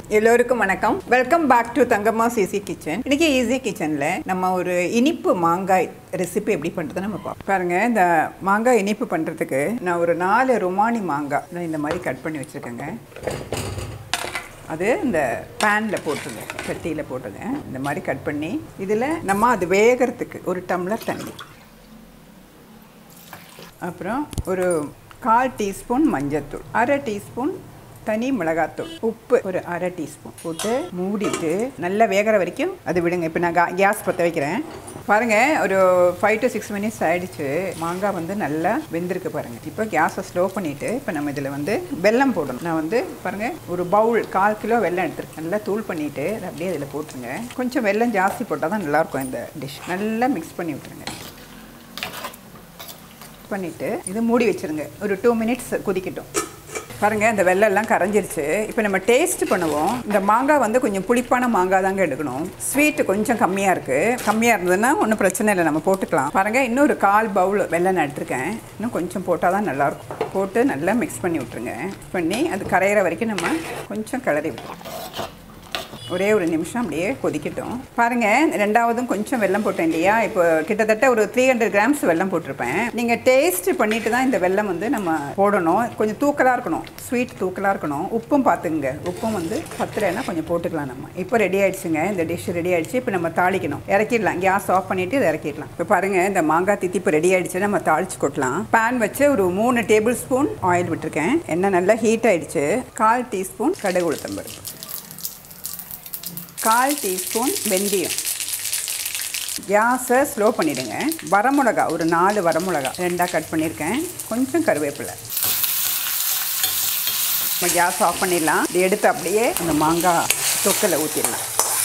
எல்லோருக்கும் வணக்கம் welcome back to Thangamma CC kitchen இன்னைக்கு ஈஸி கிச்சனில் நம்ம ஒரு இனிப்பு மாங்காய் ரெசிபி எப்படி பண்ணுறது நம்ம பார்ப்போம் பாருங்க இந்த மாங்காய் இனிப்பு பண்ணுறதுக்கு நான் ஒரு நாலு ருமானி மாங்காய் நான் இந்த மாதிரி கட் பண்ணி வச்சுருக்கேங்க அது இந்த பேனில் போட்டுருங்க சட்டியில் போட்டுருங்க இந்த மாதிரி கட் பண்ணி இதில் நம்ம அது வேகிறதுக்கு ஒரு டம்ளர் தண்ணி அப்புறம் ஒரு கால் டீஸ்பூன் மஞ்சத்தூள் அரை டீஸ்பூன் தனி மிளகாத்தூள் உப்பு ஒரு அரை டீஸ்பூன் போட்டு மூடிட்டு நல்லா வேகிற வரைக்கும் அது விடுங்க இப்போ நான் கா- கேஸ் பற்ற வைக்கிறேன் பாருங்கள் ஒரு ஃபைவ் டு சிக்ஸ் மினிட்ஸ் ஆயிடுச்சு மாங்காய் வந்து நல்லா வெந்திருக்கு பாருங்கள் இப்போ கேஸை ஸ்லோ பண்ணிவிட்டு இப்போ நம்ம இதில் வந்து வெல்லம் போடணும் நான் வந்து பாருங்கள் ஒரு பவுல் கால் கிலோ வெல்லம் எடுத்துருக்கேன் நல்லா தூள் பண்ணிவிட்டு அதை அப்படியே இதில் போட்டுருங்க கொஞ்சம் வெல்லம் ஜாஸ்தி போட்டால் தான் நல்லாயிருக்கும் இந்த டிஷ் நல்லா மிக்ஸ் பண்ணி விட்டுருங்க பண்ணிவிட்டு இது மூடி வச்சிருங்க ஒரு டூ மினிட்ஸ் கொதிக்கட்டும் பாருங்க இந்த வெள்ளெல்லாம் கரைஞ்சிருச்சு இப்போ நம்ம டேஸ்ட் பண்ணுவோம் இந்த மாங்காய் வந்து கொஞ்சம் புளிப்பான மாங்காய் தாங்க எடுக்கணும் ஸ்வீட் கொஞ்சம் கம்மியாக இருக்குது கம்மியாக இருந்ததுன்னா ஒன்றும் பிரச்சனை இல்லை நம்ம போட்டுக்கலாம் பாருங்க இன்னும் ஒரு கால் பவுல் வெள்ளம் நான் எடுத்திருக்கேன் இன்னும் கொஞ்சம் போட்டால் தான் நல்லாயிருக்கும் போட்டு நல்லா மிக்ஸ் பண்ணி விட்ருங்க பண்ணி அது கரையிற வரைக்கும் நம்ம கொஞ்சம் கிளறி விட்டுருவோம் ஒரே ஒரு நிமிஷம் அப்படியே கொதிக்கட்டும் பாருங்க ரெண்டாவதும் கொஞ்சம் வெல்லம் போட்டேன் இல்லையா இப்போ கிட்டத்தட்ட ஒரு த்ரீ ஹண்ட்ரட் கிராம்ஸ் வெல்லம் போட்டிருப்பேன் நீங்கள் டேஸ்ட் பண்ணிட்டு தான் இந்த வெல்லம் வந்து நம்ம போடணும் கொஞ்சம் தூக்கலாக இருக்கணும் ஸ்வீட் தூக்கலாக இருக்கணும் உப்பும் பார்த்துங்க உப்பும் வந்து பத்துலன்னா கொஞ்சம் போட்டுக்கலாம் நம்ம இப்போ ரெடி ஆயிடுச்சுங்க இந்த டிஷ் ரெடி ஆயிடுச்சு இப்போ நம்ம தாளிக்கணும் இறக்கிடலாம் கேஸ் ஆஃப் பண்ணிட்டு இதை இறக்கிடலாம் இப்போ பாருங்க இந்த மாங்காய் தித்திப்பு ரெடி ஆயிடுச்சு நம்ம தாளிச்சு கொட்டலாம் பேன் வச்சு ஒரு மூணு டேபிள் ஸ்பூன் ஆயில் விட்டுருக்கேன் எண்ணெய் நல்லா ஹீட் ஆயிடுச்சு கால் டீஸ்பூன் கடுகு உளுத்தம்பருப்பு கால் டீஸ்பூன் வெந்தயம் கேஸை ஸ்லோ பண்ணிவிடுங்க வரமிளகா ஒரு நாலு வரமிளகா ரெண்டாக கட் பண்ணியிருக்கேன் கொஞ்சம் கருவேப்பிலை நம்ம கேஸ் ஆஃப் பண்ணிடலாம் இது எடுத்து அப்படியே அந்த மாங்காய் தொக்கில் ஊற்றிடலாம்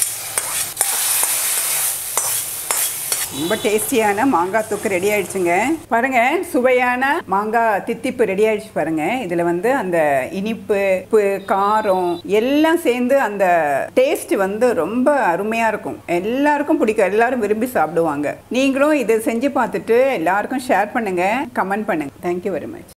ரொம்ப டேஸ்டியான மாங்காய் தொக்கு ரெடி ஆயிடுச்சுங்க பாருங்க சுவையான மாங்காய் தித்திப்பு ரெடி ஆயிடுச்சு பாருங்க இதுல வந்து அந்த இனிப்பு உப்பு காரம் எல்லாம் சேர்ந்து அந்த டேஸ்ட் வந்து ரொம்ப அருமையா இருக்கும் எல்லாருக்கும் பிடிக்கும் எல்லாரும் விரும்பி சாப்பிடுவாங்க நீங்களும் இதை செஞ்சு பார்த்துட்டு எல்லாருக்கும் ஷேர் பண்ணுங்க கமெண்ட் பண்ணுங்க தேங்க்யூ வெரி மச்